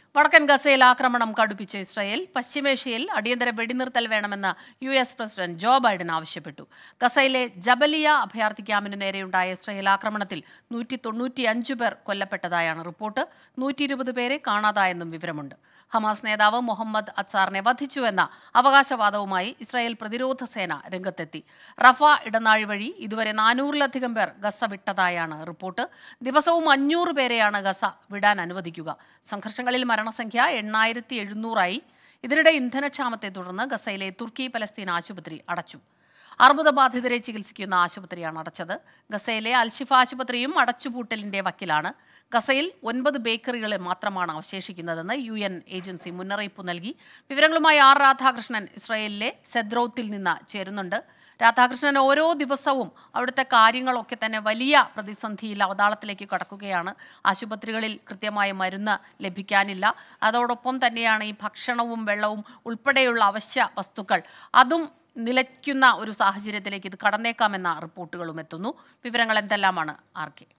വടക്കൻ ഗസയിൽ ആക്രമണം കടുപ്പിച്ച ഇസ്രായേൽ പശ്ചിമേഷ്യയിൽ അടിയന്തര വെടിനിർത്തൽ വേണമെന്ന് U S president Joe Biden ആവശ്യപ്പെട്ടു ഗസയിലെ ജബലിയ അഭയാർത്ഥി ക്യാമ്പിനു നേരെയുണ്ടായ ഇസ്രായേൽ ആക്രമണത്തിൽ നൂറ്റി തൊണ്ണൂറ്റിയഞ്ച് പേർ കൊല്ലപ്പെട്ടതായാണ് റിപ്പോർട്ട് നൂറ്റി ഇരുപത് പേരെ കാണാതായെന്നും വിവരമുണ്ട് ഹമാസ് നേതാവ് മുഹമ്മദ് അത്സാറിനെ വധിച്ചുവെന്ന അവകാശവാദവുമായി ഇസ്രായേൽ പ്രതിരോധ സേന രംഗത്തെത്തി റഫ ഇടനാഴി വഴി ഇതുവരെ നാനൂറിലധികം പേർ ഗസ വിട്ടതായാണ് റിപ്പോർട്ട് ദിവസവും അഞ്ഞൂറ് പേരെയാണ് ഗസ വിടാൻ അനുവദിക്കുക സംഘർഷങ്ങളിൽ മരണസംഖ്യ എണ്ണായിരത്തി എഴുന്നൂറായി ഇതിനിടെ ഇന്ധനക്ഷാമത്തെ തുടർന്ന് ഗസയിലെ തുർക്കി പലസ്തീൻ ആശുപത്രി അടച്ചു അർബുദബാധിതരെ ചികിത്സിക്കുന്ന ആശുപത്രിയാണ് അടച്ചത് ഗസയിലെ അൽഷിഫ ആശുപത്രിയും അടച്ചുപൂട്ടലിന്റെ വക്കിലാണ് ഗസയിൽ ഒൻപത് ബേക്കറികളെ മാത്രമാണ് അവശേഷിക്കുന്നതെന്ന് യു എൻ ഏജൻസി മുന്നറിയിപ്പ് നൽകി വിവരങ്ങളുമായി ആർ രാധാകൃഷ്ണൻ ഇസ്രായേലിലെ സെദ്രോത്തിൽ നിന്ന് ചേരുന്നുണ്ട് രാധാകൃഷ്ണൻ ഓരോ ദിവസവും അവിടുത്തെ കാര്യങ്ങളൊക്കെ തന്നെ വലിയ പ്രതിസന്ധിയിൽ അവതാളത്തിലേക്ക് കടക്കുകയാണ് ആശുപത്രികളിൽ കൃത്യമായ മരുന്ന് ലഭിക്കാനില്ല അതോടൊപ്പം തന്നെയാണ് ഈ ഭക്ഷണവും വെള്ളവും ഉൾപ്പെടെയുള്ള അവശ്യ വസ്തുക്കൾ അതും നിലയ്ക്കുന്ന ഒരു സാഹചര്യത്തിലേക്ക് ഇത് കടന്നേക്കാമെന്ന റിപ്പോർട്ടുകളും എത്തുന്നു വിവരങ്ങൾ എന്തെല്ലാമാണ് ആർ കെ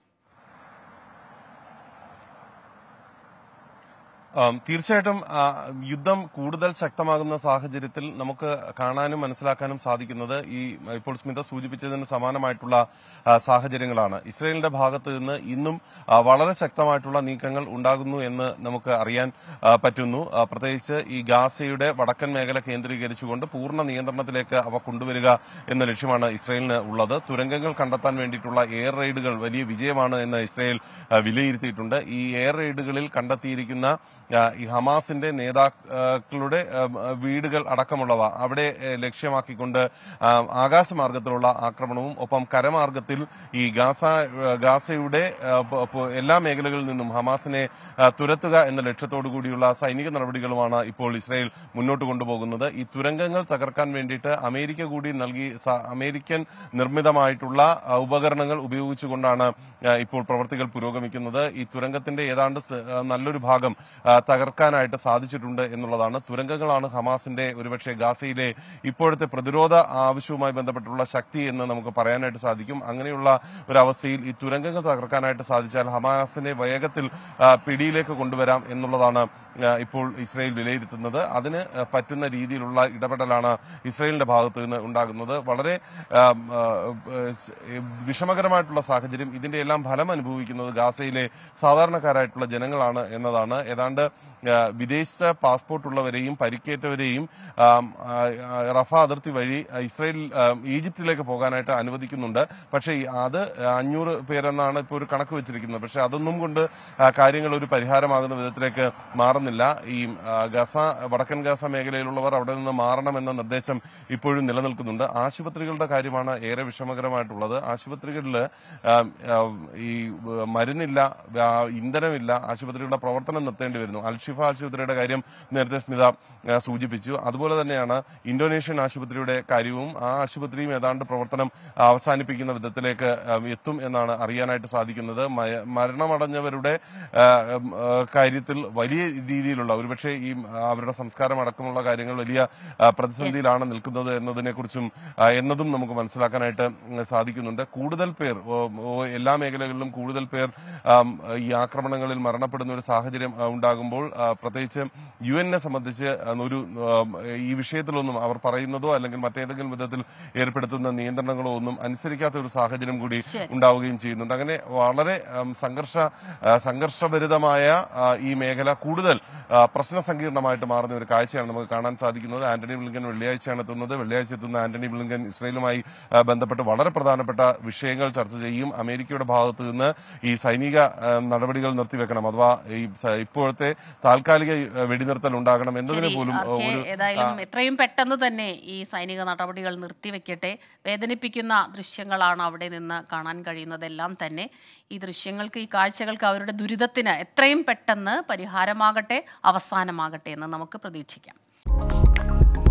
ആം, തീർച്ചയായിട്ടും ആ, യുദ്ധം കൂടുതൽ ശക്തമാകുന്ന സാഹചര്യത്തിൽ നമുക്ക് കാണാനും മനസ്സിലാക്കാനും സാധിക്കുന്നത് ഈ ഇപ്പോൾ സ്മിത സൂചിപ്പിച്ചതിന് സമാനമായിട്ടുള്ള ആ, സാഹചര്യങ്ങളാണ് ഇസ്രയേലിന്റെ ഭാഗത്ത് നിന്ന് ഇന്നും ആ, വളരെ ശക്തമായിട്ടുള്ള നീക്കങ്ങൾ ഉണ്ടാകുന്നു എന്ന് നമുക്ക് അറിയാൻ ആ, പറ്റുന്നു ആ, പ്രത്യേകിച്ച് ഈ ഗാസയുടെ വടക്കൻ മേഖല കേന്ദ്രീകരിച്ചുകൊണ്ട് പൂർണ്ണ നിയന്ത്രണത്തിലേക്ക് അവ കൊണ്ടുവരിക എന്ന ലക്ഷ്യമാണ് ഇസ്രയേലിന് ഉള്ളത് തുരങ്കങ്ങൾ കണ്ടെത്താൻ വേണ്ടിയിട്ടുള്ള എയർ റെയ്ഡുകൾ വലിയ വിജയമാണ് എന്ന് ഇസ്രയേൽ ആ, വിലയിരുത്തിയിട്ടുണ്ട് ഈ എയർ റെയ്ഡുകളിൽ കണ്ടെത്തിയിരിക്കുന്ന ആ, ഈ ഹമാസിന്റെ നേതാക്കളുടെ ആ, വീടുകൾ അടക്കമുള്ളവ അവിടെ ഏ, ലക്ഷ്യമാക്കിക്കൊണ്ട് ആ, ആകാശമാർഗത്തിലുള്ള ആക്രമണവും ഒപ്പം കരമാർഗത്തിൽ ഈ ഗാസ ആ, ഗാസയുടെ ആ, പ- പ- എല്ലാ മേഖലകളിൽ നിന്നും ഹമാസിനെ ആ, തുരത്തുക എന്ന ലക്ഷ്യത്തോടു കൂടിയുള്ള സൈനിക നടപടികളുമാണ് ഇപ്പോൾ ഇസ്രായേൽ മുന്നോട്ട് കൊണ്ടുപോകുന്നത് ഈ തുരങ്കങ്ങൾ തകർക്കാൻ വേണ്ടിയിട്ട് അമേരിക്ക കൂടി നൽകി സ- അമേരിക്കൻ നിർമ്മിതമായിട്ടുള്ള ആ, ഉപകരണങ്ങൾ ഉപയോഗിച്ചുകൊണ്ടാണ് ആ, ഇപ്പോൾ പ്രവർത്തികൾ പുരോഗമിക്കുന്നത് ഈ തുരങ്കത്തിന്റെ ഏതാണ്ട് സ- ആ, നല്ലൊരു ഭാഗം ആ, തകർക്കാനായിട്ട് സാധിച്ചിട്ടുണ്ട് എന്നുള്ളതാണ് തുരങ്കങ്ങളാണ് ഹമാസിന്റെ ഒരുപക്ഷെ ഗാസയിലെ ഇപ്പോഴത്തെ പ്രതിരോധ ആവശ്യവുമായി ബന്ധപ്പെട്ടുള്ള ശക്തി എന്ന് നമുക്ക് പറയാനായിട്ട് സാധിക്കും അങ്ങനെയുള്ള ഒരു അവസ്ഥയിൽ ഈ തുരങ്കങ്ങൾ തകർക്കാനായിട്ട് സാധിച്ചാൽ ഹമാസിനെ വേഗത്തിൽ ആ, പിടിയിലേക്ക് കൊണ്ടുവരാം എന്നുള്ളതാണ് ആ, ഇപ്പോൾ ഇസ്രായേൽ വിലയിരുത്തുന്നത് അതിന് ആ, പറ്റുന്ന രീതിയിലുള്ള ഇടപെടലാണ് ഇസ്രായേലിന്റെ ഭാഗത്ത് നിന്ന് ഉണ്ടാകുന്നത് വളരെ ആ, ആ, സ്- വിഷമകരമായിട്ടുള്ള സാഹചര്യം ഇതിന്റെ എല്ലാം ഫലം അനുഭവിക്കുന്നത് ഗാസയിലെ സാധാരണക്കാരായിട്ടുള്ള ജനങ്ങളാണ് എന്നതാണ് ഏതാണ്ട് ആ, വിദേശ പാസ്പോർട്ട് ഉള്ളവരെയും പരിക്കേറ്റവരെയും ആം, ആ, ആ, റഫ അതിർത്തി വഴി ഇസ്രായേൽ ആ, ഈജിപ്തിലേക്ക് പോകാനായിട്ട് അനുവദിക്കുന്നുണ്ട് പക്ഷേ ഈ അത് അഞ്ഞൂറ് പേരെന്നാണ് ഇപ്പോൾ ഒരു കണക്ക് വെച്ചിരിക്കുന്നത് പക്ഷെ അതൊന്നും കൊണ്ട് ആ, കാര്യങ്ങൾ ഒരു പരിഹാരമാകുന്ന വിധത്തിലേക്ക് മാറുന്നില്ല ഈ ആ, ഗസ വടക്കൻ ഗസ മേഖലയിലുള്ളവർ അവിടെ നിന്ന് മാറണമെന്ന നിർദ്ദേശം ഇപ്പോഴും നിലനിൽക്കുന്നുണ്ട് ആശുപത്രികളുടെ കാര്യമാണ് ഏറെ വിഷമകരമായിട്ടുള്ളത് ആശുപത്രികളിൽ ഈ ആ, മരുന്നില്ല ആ, ഇന്ധനമില്ല ആശുപത്രികളുടെ പ്രവർത്തനം നിർത്തേണ്ടി വരുന്നു അൽഷിഫ ആശുപത്രിയുടെ കാര്യം നേരത്തെ സ്മിത ആ, സൂചിപ്പിച്ചു അതുപോലെ തന്നെയാണ് ഇന്തോനേഷ്യൻ ആശുപത്രിയുടെ കാര്യവും ആ ആശുപത്രിയും ഏതാണ്ട് പ്രവർത്തനം അവസാനിപ്പിക്കുന്ന വിധത്തിലേക്ക് ആ, എത്തും എന്നാണ് അറിയാനായിട്ട് സാധിക്കുന്നത് മയ- മരണമടഞ്ഞവരുടെ ആ, ഉം, ആ, കാര്യത്തിൽ വലിയ രീതിയിലുള്ള ഒരുപക്ഷെ ഈ ആ, അവരുടെ സംസ്കാരം അടക്കമുള്ള കാര്യങ്ങൾ വലിയ ആ, പ്രതിസന്ധിയിലാണ് നിൽക്കുന്നത് എന്നതിനെക്കുറിച്ചും ആ, എന്നതും നമുക്ക് മനസ്സിലാക്കാനായിട്ട് ഉം, സാധിക്കുന്നുണ്ട് കൂടുതൽ പേർ ഓ, ഓ, എല്ലാ മേഖലകളിലും കൂടുതൽ പേർ ആം, ഈ ആക്രമണങ്ങളിൽ മരണപ്പെടുന്ന ഒരു സാഹചര്യം ആ, ഉണ്ടാകുമ്പോൾ ആ, പ്രത്യേകിച്ച് യു എന്നെ സംബന്ധിച്ച് ആ, ഒരു ആം, ഈ വിഷയത്തിലൊന്നും അവർ പറയുന്നതോ അല്ലെങ്കിൽ മറ്റേതെങ്കിലും വിധത്തിൽ ഏർപ്പെടുത്തുന്ന നിയന്ത്രണങ്ങളോ ഒന്നും അനുസരിക്കാത്ത ഒരു സാഹചര്യം കൂടി ശരി. ഉണ്ടാവുകയും ചെയ്യുന്നുണ്ട് അങ്ങനെ വളരെ ആം, സംഘർഷ ആ, സംഘർഷഭരിതമായ ആ, ഈ മേഖല കൂടുതൽ ആ, പ്രശ്ന സങ്കീർണമായിട്ട് മാറുന്ന ഒരു കാഴ്ചയാണ് നമുക്ക് കാണാൻ സാധിക്കുന്നത് ആന്റണി ബ്ലിങ്കൻ വെള്ളിയാഴ്ചയാണ് എത്തുന്നത് വെള്ളിയാഴ്ച എത്തുന്ന ആന്റണി ബ്ലിങ്കൻ ഇസ്രയേലുമായി ആ, ബന്ധപ്പെട്ട് വളരെ പ്രധാനപ്പെട്ട വിഷയങ്ങൾ ചർച്ച ചെയ്യും അമേരിക്കയുടെ ഭാഗത്ത് നിന്ന് ഈ സൈനിക ആ, നടപടികൾ നിർത്തിവെക്കണം അഥവാ ഈ സ- ഇപ്പോഴത്തെ താൽക്കാലിക ആ, വെടിനിർത്തൽ ഉണ്ടാകണം എന്നതിന് ശരി പോലും ആർ ആ, കെ ഒരു ഏതായാലും എത്രയും പെട്ടെന്ന് തന്നെ ഈ സൈനിക നടപടികൾ നിർത്തിവെക്കട്ടെ വേദനിപ്പിക്കുന്ന ദൃശ്യങ്ങളാണ് അവിടെ നിന്ന് കാണാൻ കഴിയുന്നതെല്ലാം തന്നെ ഈ ദൃശ്യങ്ങൾക്ക് ഈ കാഴ്ചകൾക്ക് അവരുടെ ദുരിതത്തിന് എത്രയും പെട്ടെന്ന് പരിഹാരമാകട്ടെ അവസാനമാകട്ടെ എന്ന് നമുക്ക് പ്രതീക്ഷിക്കാം